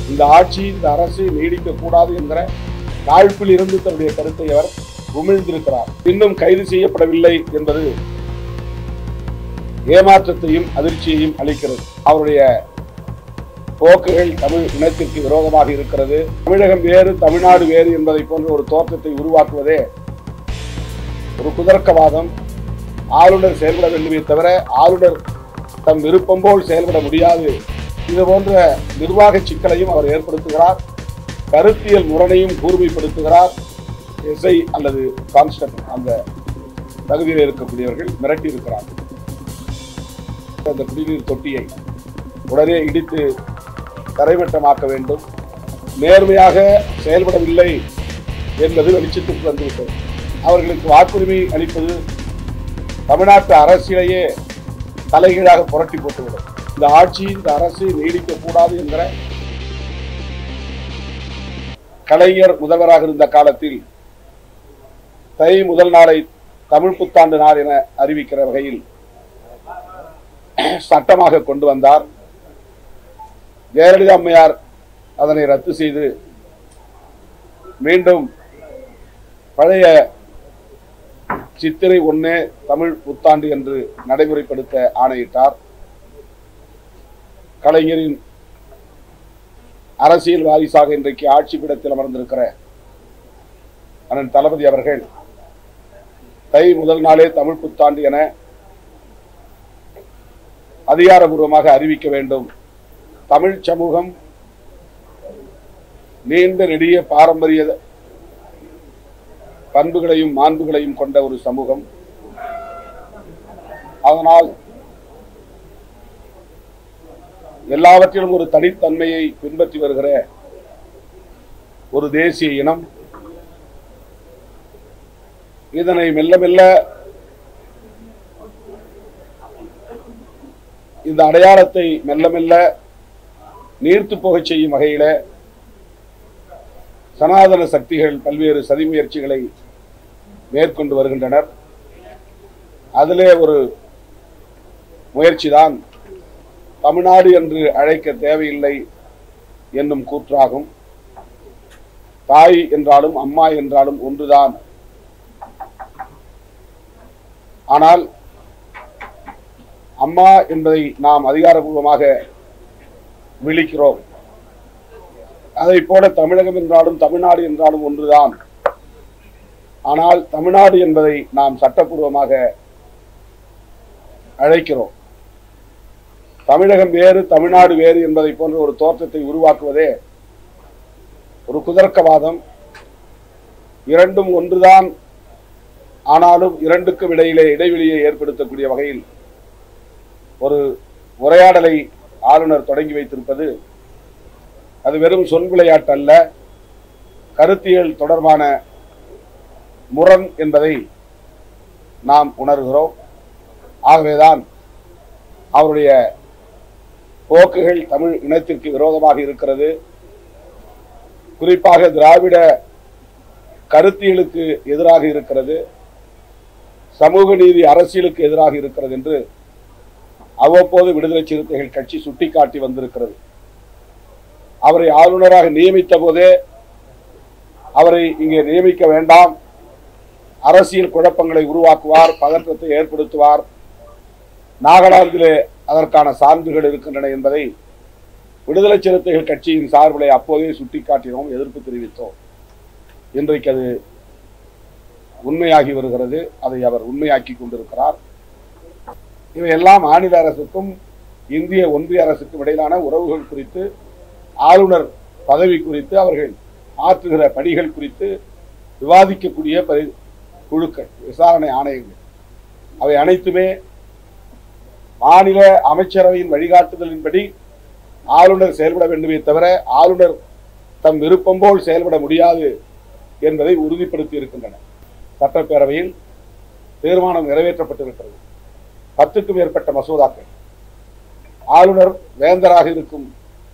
இந்த ஆட்சி இந்த அரசு நீடிக்க கூடாது என்கிற காழ்ப்பில் இருந்து தன்னுடைய கருத்தை அவர் உமிழ்ந்திருக்கிறார் இன்னும் கைது செய்யப்படவில்லை என்பது ஏமாற்றத்தையும் அதிர்ச்சியையும் அளிக்கிறது அவருடைய போக்குகள் தமிழ் இனத்திற்கு விரோதமாக இருக்கிறது தமிழகம் வேறு தமிழ்நாடு வேறு என்பதை போன்ற ஒரு தோற்றத்தை உருவாக்குவதே ஒரு குதர்க்கவாதம் ஆளுநர் செயல்பட வேண்டுமே தவிர ஆளுநர் தம் விருப்பம் போல் செயல்பட முடியாது இது போன்ற நிர்வாக சிக்கலையும் அவர் ஏற்படுத்துகிறார் கருத்தியல் முரணையும் கூர்மைப்படுத்துகிறார் எஸ்ஐ அல்லது கான்ஸ்டபிள் அந்த தகுதியில் இருக்கக்கூடியவர்கள் மிரட்டி இருக்கிறார்கள் அந்த குடிநீர் தொட்டியை உடனே இடித்து தரைமட்டமாக்க வேண்டும் நேர்மையாக செயல்படவில்லை என்பது வெளிச்சத்துக்கு வந்துவிட்டது அவர்களுக்கு வாக்குரிமை அளிப்பது தமிழ்நாட்டு அரசியலையே தலைகீழாக புரட்டி போட்டுவிடும் இந்த ஆட்சி இந்த அரசு நீடிக்க கூடாது என்கிற கலைஞர் முதல்வராக இருந்த காலத்தில் தை முதல் நாளை தமிழ் புத்தாண்டு நாள் என அறிவிக்கிற வகையில் சட்டமாக கொண்டு வந்தார் ஜெயலலிதா அம்மையார் அதனை ரத்து செய்து மீண்டும் பழைய சித்திரை ஒன்னே தமிழ் புத்தாண்டு என்று நடைமுறைப்படுத்த ஆணையிட்டார் கலைஞரின் அரசியல் வாரிசாக இன்றைக்கு ஆட்சி பீடத்தில் அமர்ந்திருக்கிற அண்ணன் தளபதி அவர்கள் தை முதல் நாளே தமிழ் புத்தாண்டு என அதிகாரபூர்வமாக அறிவிக்க வேண்டும் தமிழ் சமூகம் நீண்ட நெடிய பாரம்பரிய பண்புகளையும் மாண்புகளையும் கொண்ட ஒரு சமூகம் அதனால் எல்லாவற்றிலும் ஒரு தனித்தன்மையை பின்பற்றி வருகிற ஒரு தேசிய இனம் இதனை மெல்ல மெல்ல இந்த அடையாளத்தை மெல்ல மெல்ல நீர்த்து போகச் செய்யும் வகையில சனாதன சக்திகள் பல்வேறு சதி முயற்சிகளை மேற்கொண்டு வருகின்றனர் அதிலே ஒரு முயற்சிதான் தமிழ்நாடு என்று அழைக்க தேவையில்லை என்னும் கூற்றாகும் தாய் என்றாலும் அம்மா என்றாலும் ஒன்றுதான் ஆனால் அம்மா என்பதை நாம் அதிகாரப்பூர்வமாக விழிக்கிறோம் அதை போல தமிழகம் என்றாலும் தமிழ்நாடு என்றாலும் ஒன்றுதான் ஆனால் தமிழ்நாடு என்பதை நாம் சட்டப்பூர்வமாக அழைக்கிறோம் தமிழகம் வேறு தமிழ்நாடு வேறு என்பதை போன்ற ஒரு தோற்றத்தை உருவாக்குவதே ஒரு குதர்க்கவாதம் இரண்டும் ஒன்றுதான் ஆனாலும் இரண்டுக்கும் இடையிலே இடைவெளியை ஏற்படுத்தக்கூடிய வகையில் ஒரு உரையாடலை ஆளுநர் தொடங்கி வைத்திருப்பது அது வெறும் சொல் விளையாட்டு அல்ல கருத்தியல் தொடர்பான முரண் என்பதை நாம் உணர்கிறோம் ஆகவேதான் அவருடைய போக்குகள் தமிழ் இனத்திற்கு விரோதமாக இருக்கிறது குறிப்பாக திராவிட கருத்தியலுக்கு எதிராக இருக்கிறது சமூக நீதி அரசியலுக்கு எதிராக இருக்கிறது என்று அவ்வப்போது விடுதலை சிறுத்தைகள் கட்சி சுட்டிக்காட்டி வந்திருக்கிறது அவரை ஆளுநராக நியமித்த போதே அவரை இங்கே நியமிக்க வேண்டாம் அரசியல் குழப்பங்களை உருவாக்குவார் பதற்றத்தை ஏற்படுத்துவார் நாகாலாந்திலே அதற்கான சான்றுகள் இருக்கின்றன என்பதை விடுதலை சிறுத்தைகள் கட்சியின் சார்பிலே அப்போதே சுட்டிக்காட்டினோம் எதிர்ப்பு தெரிவித்தோம் இன்றைக்கு அது உண்மையாகி வருகிறது அதை அவர் உண்மையாக்கி கொண்டிருக்கிறார் இவையெல்லாம் மாநில அரசுக்கும் இந்திய ஒன்றிய அரசுக்கும் இடையிலான உறவுகள் குறித்து ஆளுநர் பதவி குறித்து அவர்கள் ஆற்றுகிற பணிகள் குறித்து விவாதிக்கக்கூடிய பரி- குழுக்கள் விசாரணை ஆணையங்கள் அவை அனைத்துமே மாநில அமைச்சரவையின் வழிகாட்டுதலின்படி ஆளுநர் செயல்பட வேண்டுமே தவிர ஆளுநர் தம் விருப்பம் போல் செயல்பட முடியாது என்பதை உறுதிப்படுத்தி இருக்கின்றன சட்டப்பேரவையில் தீர்மானம் நிறைவேற்றப்பட்டிருக்கிறது பத்துக்கும் மேற்பட்ட மசோதாக்கள் ஆளுநர் வேந்தராக இருக்கும்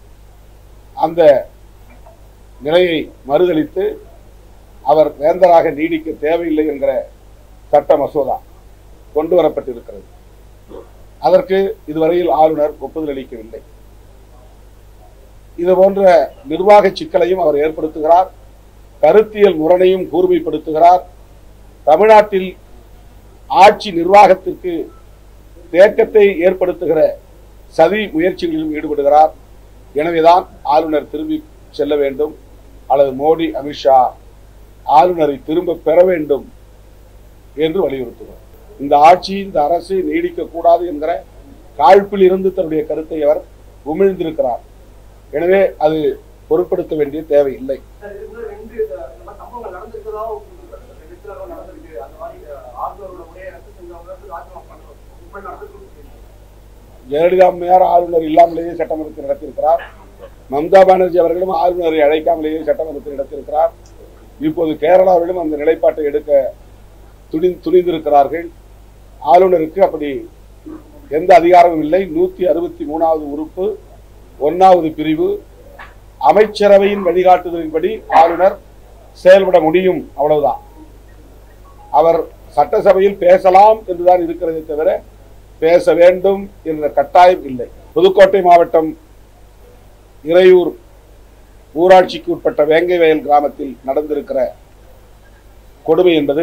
அந்த நிலையை மறுதளித்து அவர் வேந்தராக நீடிக்க தேவையில்லை என்கிற சட்ட மசோதா கொண்டு வரப்பட்டிருக்கிறது அதற்கு இதுவரையில் ஆளுநர் ஒப்புதல் அளிக்கவில்லை இது போன்ற நிர்வாக சிக்கலையும் அவர் ஏற்படுத்துகிறார் கருத்தியல் முரணையும் கூர்மைப்படுத்துகிறார் தமிழ்நாட்டில் ஆட்சி நிர்வாகத்திற்கு தேக்கத்தை ஏற்படுத்துகிற சதி முயற்சிகளிலும் ஈடுபடுகிறார் எனவேதான் ஆளுநர் திரும்பி செல்ல வேண்டும் அல்லது மோடி அமித்ஷா ஆளுநரை திரும்ப பெற வேண்டும் என்று வலியுறுத்துகிறார் இந்த ஆட்சி இந்த அரசு நீடிக்க கூடாது என்கிற காழ்ப்பில் இருந்து தன்னுடைய கருத்தை அவர் உமிழ்ந்திருக்கிறார் எனவே அது பொருட்படுத்த வேண்டிய தேவை இல்லை சார், இதுக்கு முன்னாடி ரெண்டு இந்த இந்த மாதிரி சம்பவங்கள் நடந்திருக்கிறதாவும் சொல்லிருக்காரு. ரெண்டு இடத்துல நடந்திருக்கு. அந்த மாதிரி அஹ், ஆளுநரோட உரையை ரத்து செஞ்சவங்க வந்து ராஜினாமா பண்ணணும். இப்படி நடந்திருக்கு. ஜெயலலிதா அம்மையார் ஆளுநர் இல்லாமலேயே சட்டமன்றத்தில் நடத்தியிருக்கிறார் மம்தா பானர்ஜி அவர்களும் ஆளுநரை அழைக்காமலேயே சட்டமன்றத்தில் நடத்தியிருக்கிறார் இப்போது கேரளாவிலும் அந்த நிலைப்பாட்டை எடுக்க துணி துணிந்திருக்கிறார்கள் ஆளுநருக்கு அப்படி எந்த அதிகாரமும் இல்லை நூத்தி அறுபத்தி மூணாவது உறுப்பு ஒன்னாவது பிரிவு அமைச்சரவையின் வழிகாட்டுதலின்படி ஆளுநர் செயல்பட முடியும் அவ்வளவுதான் அவர் சட்டசபையில் பேசலாம் என்றுதான் இருக்கிறதே தவிர பேச வேண்டும் என்ற கட்டாயம் இல்லை புதுக்கோட்டை மாவட்டம் இறையூர் ஊராட்சிக்கு உட்பட்ட வேங்கை வயல் கிராமத்தில் நடந்திருக்கிற கொடுமை என்பது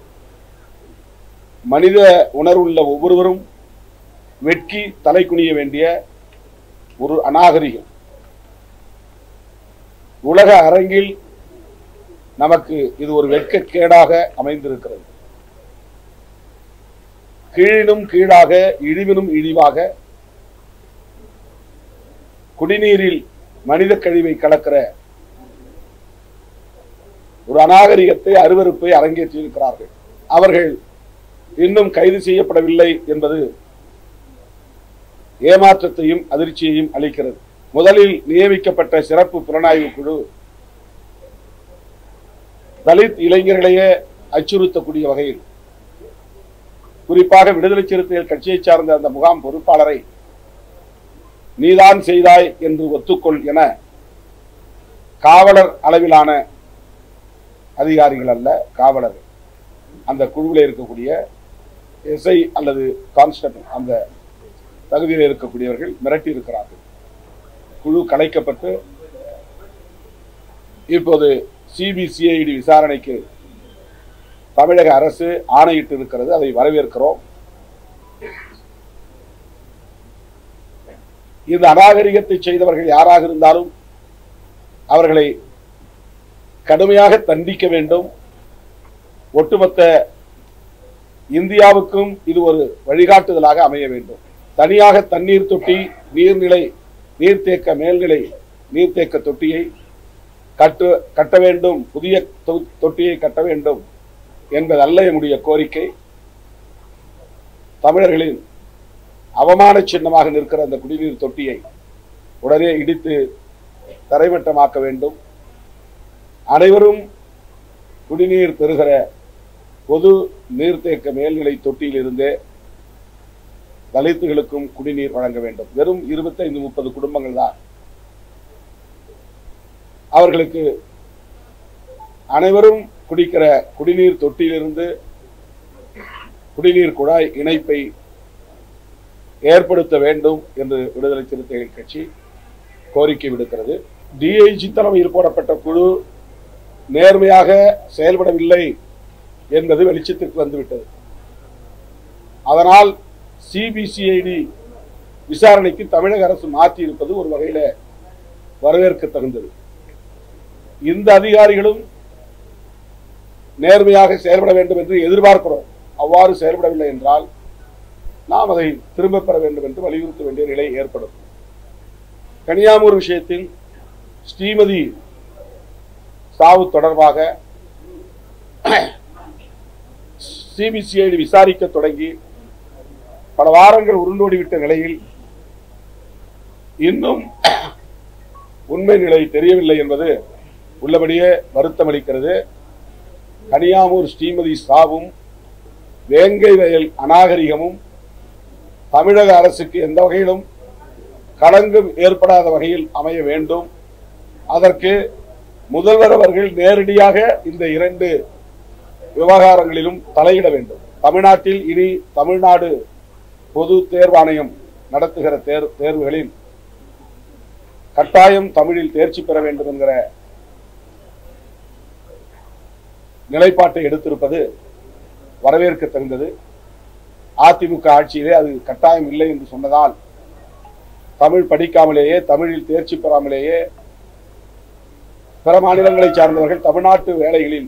மனித உணர்வுள்ள ஒவ்வொருவரும் வெட்கி தலை குனிய வேண்டிய ஒரு அநாகரிகம் உலக அரங்கில் நமக்கு இது ஒரு வெட்கக்கேடாக அமைந்திருக்கிறது கீழினும் கீழாக இழிவினும் இழிவாக குடிநீரில் மனித கழிவை கலக்கிற ஒரு அநாகரிகத்தை அருவருப்பை அரங்கேற்றியிருக்கிறார்கள் அவர்கள் இன்னும் கைது செய்யப்படவில்லை என்பது ஏமாற்றத்தையும் அதிர்ச்சியையும் அளிக்கிறது முதலில் நியமிக்கப்பட்ட சிறப்பு புலனாய்வு குழு தலித் இளைஞர்களையே அச்சுறுத்தக்கூடிய வகையில் குறிப்பாக விடுதலை சிறுத்தைகள் கட்சியைச் சார்ந்த அந்த முகாம் பொறுப்பாளரை நீதான் செய்தாய் என்று ஒத்துக்கொள் என காவலர் அளவிலான அதிகாரிகள் அல்ல காவலர் அந்த குழுவில் இருக்கக்கூடிய எஸ்ஐ அல்லது கான்ஸ்டபிள் அந்த தகுதியில் இருக்கக்கூடியவர்கள் மிரட்டி இருக்கிறார்கள் குழு கலைக்கப்பட்டு இப்போது சிபிசிஐடி விசாரணைக்கு தமிழக அரசு ஆணையிட்டு இருக்கிறது அதை வரவேற்கிறோம் இந்த அநாகரிகத்தை செய்தவர்கள் யாராக இருந்தாலும் அவர்களை கடுமையாக தண்டிக்க வேண்டும் ஒட்டுமொத்த இந்தியாவுக்கும் இது ஒரு வழிகாட்டுதலாக அமைய வேண்டும் தனியாக தண்ணீர் தொட்டி நீர்நிலை நீர்த்தேக்க மேல்நிலை நீர்த்தேக்க தொட்டியை கட்டு கட்ட வேண்டும் புதிய தொ- தொட்டியை கட்ட வேண்டும் என்பதல்ல என்னுடைய கோரிக்கை தமிழர்களின் அவமான சின்னமாக நிற்கிற அந்த குடிநீர் தொட்டியை உடனே இடித்து தரைமட்டமாக்க வேண்டும் அனைவரும் குடிநீர் பெறுகிற பொது நீர்த்தேக்க மேல்நிலை தொட்டியிலிருந்தே தலித்துகளுக்கும் குடிநீர் வழங்க வேண்டும் வெறும் இருபத்தைந்து முப்பது குடும்பங்கள் தான் அவர்களுக்கு அனைவரும் குடிக்கிற குடிநீர் தொட்டியிலிருந்து குடிநீர் குழாய் இணைப்பை ஏற்படுத்த வேண்டும் என்று விடுதலை சிறுத்தைகள் கட்சி கோரிக்கை விடுக்கிறது டிஐஜி தலைமையில் போடப்பட்ட குழு நேர்மையாக செயல்படவில்லை என்பது வெளிச்சத்திற்கு வந்துவிட்டது அதனால் சிபிசிஐடி விசாரணைக்கு தமிழக அரசு மாற்றி இருப்பது ஒரு வகையில வரவேற்க தகுந்தது இந்த அதிகாரிகளும் நேர்மையாக செயல்பட வேண்டும் என்று எதிர்பார்க்கிறோம் அவ்வாறு செயல்படவில்லை என்றால் நாம் அதை திரும்பப் பெற வேண்டும் என்று வலியுறுத்த வேண்டிய நிலை ஏற்படும் கனியாமூர் விஷயத்தில் ஸ்ரீமதி சாவு தொடர்பாக சிபிசிஐடி விசாரிக்க தொடங்கி பல வாரங்கள் உருண்டோடிவிட்ட நிலையில் இன்னும் உண்மை நிலை தெரியவில்லை என்பது உள்ளபடியே வருத்தமளிக்கிறது கனியாமூர் ஸ்ரீமதி சாவும் வேங்கை வயல் அநாகரிகமும் தமிழக அரசுக்கு எந்த வகையிலும் களங்கம் ஏற்படாத வகையில் அமைய வேண்டும் அதற்கு முதல்வர் அவர்கள் நேரடியாக இந்த இரண்டு விவகாரங்களிலும் தலையிட வேண்டும் தமிழ்நாட்டில் இனி தமிழ்நாடு பொது தேர்வாணையம் நடத்துகிற தேர் தேர்வுகளில் கட்டாயம் தமிழில் தேர்ச்சி பெற வேண்டும் என்கிற நிலைப்பாட்டை எடுத்திருப்பது வரவேற்க தகுந்தது அதிமுக ஆட்சியிலே அது கட்டாயம் இல்லை என்று சொன்னதால் தமிழ் படிக்காமலேயே தமிழில் தேர்ச்சி பெறாமலேயே பிற மாநிலங்களைச் சார்ந்தவர்கள் தமிழ்நாட்டு வேலைகளில்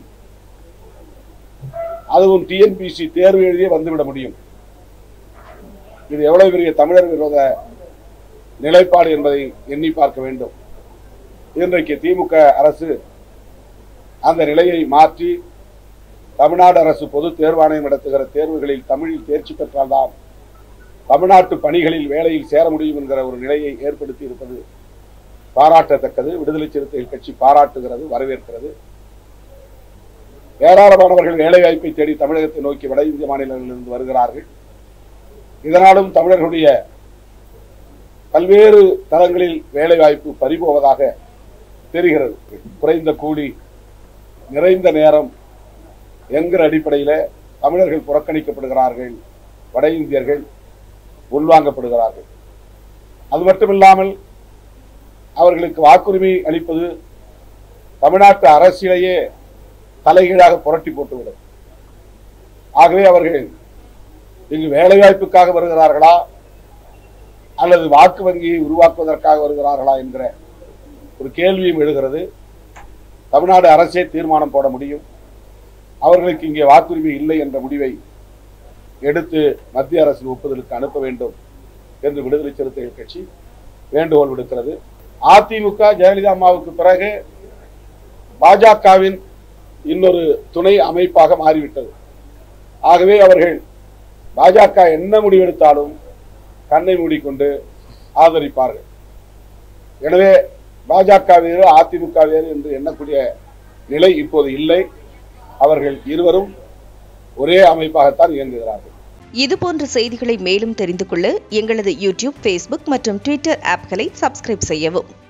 அதுவும் டிஎன்பிசி தேர்வு எழுதியே வந்துவிட முடியும் இது எவ்வளவு பெரிய தமிழர் விரோத நிலைப்பாடு என்பதை எண்ணி பார்க்க வேண்டும் இன்றைக்கு திமுக அரசு அந்த நிலையை மாற்றி தமிழ்நாடு அரசு பொது தேர்வாணையம் நடத்துகிற தேர்வுகளில் தமிழில் தேர்ச்சி பெற்றால்தான் தமிழ்நாட்டு பணிகளில் வேலையில் சேர முடியும் என்கிற ஒரு நிலையை ஏற்படுத்தி இருப்பது பாராட்டத்தக்கது விடுதலை சிறுத்தைகள் கட்சி பாராட்டுகிறது வரவேற்கிறது ஏராளமானவர்கள் வேலை வாய்ப்பை தேடி தமிழகத்தை நோக்கி வட இந்திய மாநிலங்களிலிருந்து வருகிறார்கள் இதனாலும் தமிழர்களுடைய பல்வேறு தளங்களில் வேலை வாய்ப்பு பறிபோவதாக தெரிகிறது குறைந்த கூலி நிறைந்த நேரம் என்கிற அடிப்படையில் தமிழர்கள் புறக்கணிக்கப்படுகிறார்கள் வட இந்தியர்கள் உள்வாங்கப்படுகிறார்கள் அது மட்டுமில்லாமல் அவர்களுக்கு வாக்குரிமை அளிப்பது தமிழ்நாட்டு அரசியலையே தலைகீழாக புரட்டி போட்டுவிடும் ஆகவே அவர்கள் இங்கு வேலைவாய்ப்புக்காக வருகிறார்களா அல்லது வாக்கு வங்கியை உருவாக்குவதற்காக வருகிறார்களா என்கிற ஒரு கேள்வியும் எழுகிறது தமிழ்நாடு அரசே தீர்மானம் போட முடியும் அவர்களுக்கு இங்கே வாக்குரிமை இல்லை என்ற முடிவை எடுத்து மத்திய அரசின் ஒப்புதலுக்கு அனுப்ப வேண்டும் என்று விடுதலை சிறுத்தைகள் கட்சி வேண்டுகோள் விடுக்கிறது அதிமுக ஜெயலலிதா அம்மாவுக்கு பிறகு பாஜகவின் இன்னொரு துணை அமைப்பாக மாறிவிட்டது ஆகவே அவர்கள் பாஜக என்ன முடிவெடுத்தாலும் கண்ணை மூடிக்கொண்டு ஆதரிப்பார்கள் எனவே பாஜக வேறு அதிமுக வேறு என்று எண்ணக்கூடிய நிலை இப்போது இல்லை அவர்கள் இருவரும் ஒரே அமைப்பாகத்தான் இயங்குகிறார்கள் இதுபோன்ற செய்திகளை மேலும் தெரிந்து கொள்ள எங்களது யூடியூப் ஃபேஸ்புக் மற்றும் ட்விட்டர் ஆப்களை சப்ஸ்கிரைப் செய்யவும்